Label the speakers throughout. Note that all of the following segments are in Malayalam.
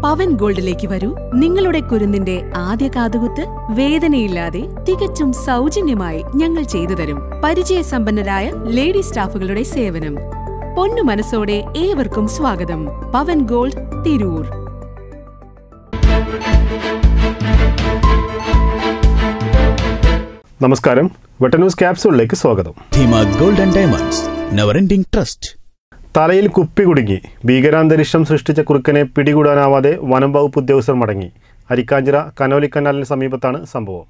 Speaker 1: പവൻ ഗോൾഡിലേക്ക് വരൂ നിങ്ങളുടെ കുരുന്നിന്റെ ആദ്യ കാതുകുത്ത് വേദനയില്ലാതെ തികച്ചും സൗജന്യമായി ഞങ്ങൾ ചെയ്തു തരും പരിചയസമ്പന്നരായ ലേഡി സ്റ്റാഫുകളുടെ സേവനം പൊന്നു മനസ്സോടെ ഏവർക്കും സ്വാഗതം പവൻ ഗോൾഡ് തിരൂർ
Speaker 2: നമസ്കാരം വെട്ടന്യൂസ് ക്യാപ്സൂളിലേക്ക് സ്വാഗതം
Speaker 3: Dheema gold and diamonds never ending trust
Speaker 2: തലയിൽ കുപ്പി കുടുങ്ങി ഭീകരാന്തരീക്ഷം സൃഷ്ടിച്ച കുറുക്കനെ പിടികൂടാനാവാതെ വനം വകുപ്പ് ഉദ്യോഗസ്ഥർ മടങ്ങി അരിക്കാഞ്ചിറ കനോലി കനാലിന് സമീപത്താണ് സംഭവം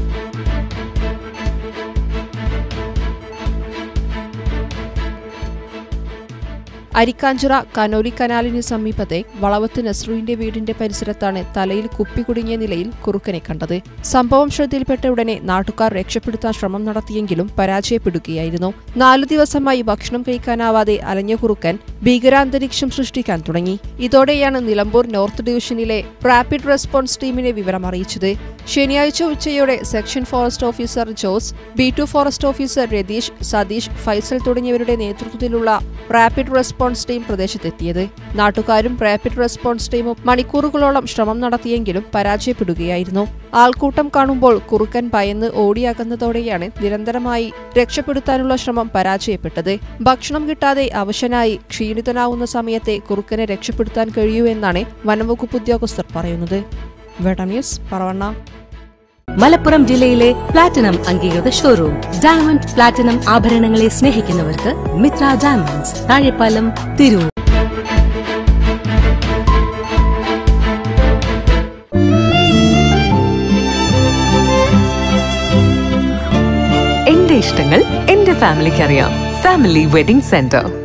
Speaker 4: അരിക്കാഞ്ചിറ കനോലി കനാലിന് സമീപത്തെ വളവത്ത് നസ്രുവിന്റെ വീടിന്റെ പരിസരത്താണ് തലയിൽ കുപ്പി കുടുങ്ങിയ നിലയിൽ കുറുക്കനെ കണ്ടത് സംഭവം ശ്രദ്ധയിൽപ്പെട്ട ഉടനെ നാട്ടുകാർ രക്ഷപ്പെടുത്താൻ ശ്രമം നടത്തിയെങ്കിലും പരാജയപ്പെടുകയായിരുന്നു നാലു ദിവസമായി ഭക്ഷണം കഴിക്കാനാവാതെ അലഞ്ഞ കുറുക്കൻ ഭീകരാന്തരീക്ഷം സൃഷ്ടിക്കാൻ തുടങ്ങി ഇതോടെയാണ് നിലമ്പൂർ നോർത്ത് ഡിവിഷനിലെ റാപ്പിഡ് റെസ്പോൺസ് ടീമിനെ വിവരം അറിയിച്ചത് ശനിയാഴ്ച ഉച്ചയോടെ section forest officer Jose B ടു ഫോറസ്റ്റ് ഓഫീസർ രതീഷ് സതീഷ് ഫൈസൽ തുടങ്ങിയവരുടെ നേതൃത്വത്തിലുള്ള റാപ്പിഡ് റെസ്പോൺസ് ടീം പ്രദേശത്തെത്തിയത് നാട്ടുകാരും റാപ്പിഡ് റെസ്പോൺസ് ടീമും മണിക്കൂറുകളോളം ശ്രമം നടത്തിയെങ്കിലും പരാജയപ്പെടുകയായിരുന്നു ആൾക്കൂട്ടം കാണുമ്പോൾ കുറുക്കൻ ഭയന്ന് ഓടിയകന്നതോടെയാണ് നിരന്തരമായി രക്ഷപ്പെടുത്താനുള്ള ശ്രമം പരാജയപ്പെട്ടത് ഭക്ഷണം കിട്ടാതെ അവശനായി ക്ഷീണിതനാവുന്ന സമയത്തെ കുറുക്കനെ രക്ഷപ്പെടുത്താൻ കഴിയൂ എന്നാണ് വനംവകുപ്പ് ഉദ്യോഗസ്ഥർ പറയുന്നത് വെട്ടം ന്യൂസ് പറവണ്ണ
Speaker 5: മലപ്പുറം ജില്ലയിലെ പ്ലാറ്റിനം അംഗീകൃത ഷോറൂം ഡയമണ്ട് പ്ലാറ്റിനം ആഭരണങ്ങളെ സ്നേഹിക്കുന്നവർക്ക് മിത്ര ഡയമണ്ട്സ് താഴെപ്പാലം തിരൂർ
Speaker 6: എന്റെ ഇഷ്ടങ്ങൾ എന്റെ ഫാമിലിക്ക് അറിയാം ഫാമിലി വെഡിംഗ് സെന്റർ